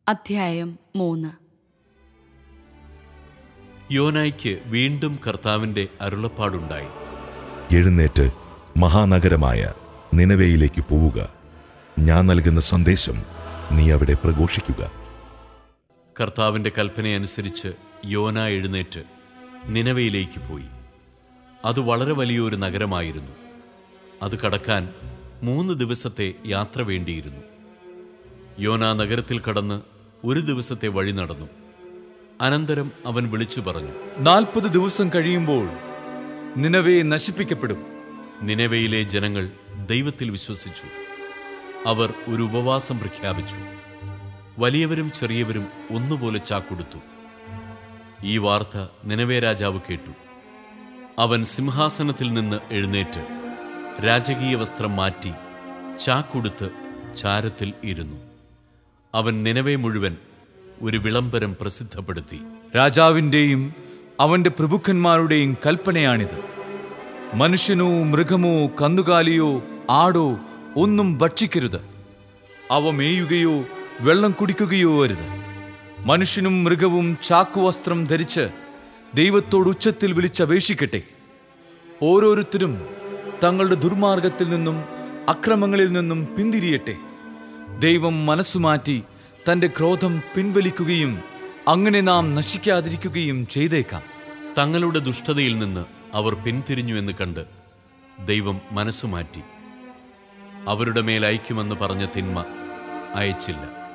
അധ്യായം മൂന്ന് യോനായ്ക്ക് വീണ്ടും കർത്താവിന്റെ അരുളപ്പാടുണ്ടായി എഴുന്നേറ്റ് മഹാനഗരമായ നിനവയിലേക്ക് പോവുക ഞാൻ നൽകുന്ന സന്ദേശം നീ അവിടെ പ്രഘോഷിക്കുക കർത്താവിന്റെ കൽപ്പനയനുസരിച്ച് യോന എഴുന്നേറ്റ് നിനവയിലേക്ക് പോയി അത് വളരെ വലിയൊരു നഗരമായിരുന്നു അത് കടക്കാൻ മൂന്ന് ദിവസത്തെ യാത്ര വേണ്ടിയിരുന്നു യോന നഗരത്തിൽ കടന്ന് ഒരു ദിവസത്തെ വഴി നടന്നു അനന്തരം അവൻ വിളിച്ചു പറഞ്ഞു നാൽപ്പത് ദിവസം കഴിയുമ്പോൾ നിനവേ നശിപ്പിക്കപ്പെടും നിനവയിലെ ജനങ്ങൾ ദൈവത്തിൽ വിശ്വസിച്ചു അവർ ഒരു ഉപവാസം പ്രഖ്യാപിച്ചു വലിയവരും ചെറിയവരും ഒന്നുപോലെ ചാക്കൊടുത്തു ഈ വാർത്ത നിനവേ രാജാവ് കേട്ടു അവൻ സിംഹാസനത്തിൽ നിന്ന് എഴുന്നേറ്റ് രാജകീയ വസ്ത്രം മാറ്റി ചാക്കൊടുത്ത് ചാരത്തിൽ ഇരുന്നു അവൻ നിനവേ മുഴുവൻ ഒരു വിളംബരം പ്രസിദ്ധപ്പെടുത്തി രാജാവിൻ്റെയും അവന്റെ പ്രഭുക്കന്മാരുടെയും കൽപ്പനയാണിത് മനുഷ്യനോ മൃഗമോ കന്നുകാലിയോ ആടോ ഒന്നും ഭക്ഷിക്കരുത് അവ മേയുകയോ വെള്ളം കുടിക്കുകയോ അരുത് മനുഷ്യനും മൃഗവും ചാക്കുവസ്ത്രം ധരിച്ച് ദൈവത്തോട് ഉച്ചത്തിൽ വിളിച്ചപേക്ഷിക്കട്ടെ ഓരോരുത്തരും തങ്ങളുടെ ദുർമാർഗത്തിൽ നിന്നും അക്രമങ്ങളിൽ നിന്നും പിന്തിരിയട്ടെ ദൈവം മനസ്സുമാറ്റി തന്റെ ക്രോധം പിൻവലിക്കുകയും അങ്ങനെ നാം നശിക്കാതിരിക്കുകയും ചെയ്തേക്കാം തങ്ങളുടെ ദുഷ്ടതയിൽ നിന്ന് അവർ പിന്തിരിഞ്ഞു എന്ന് കണ്ട് ദൈവം മനസ്സുമാറ്റി അവരുടെ മേൽ അയക്കുമെന്ന് പറഞ്ഞ തിന്മ അയച്ചില്ല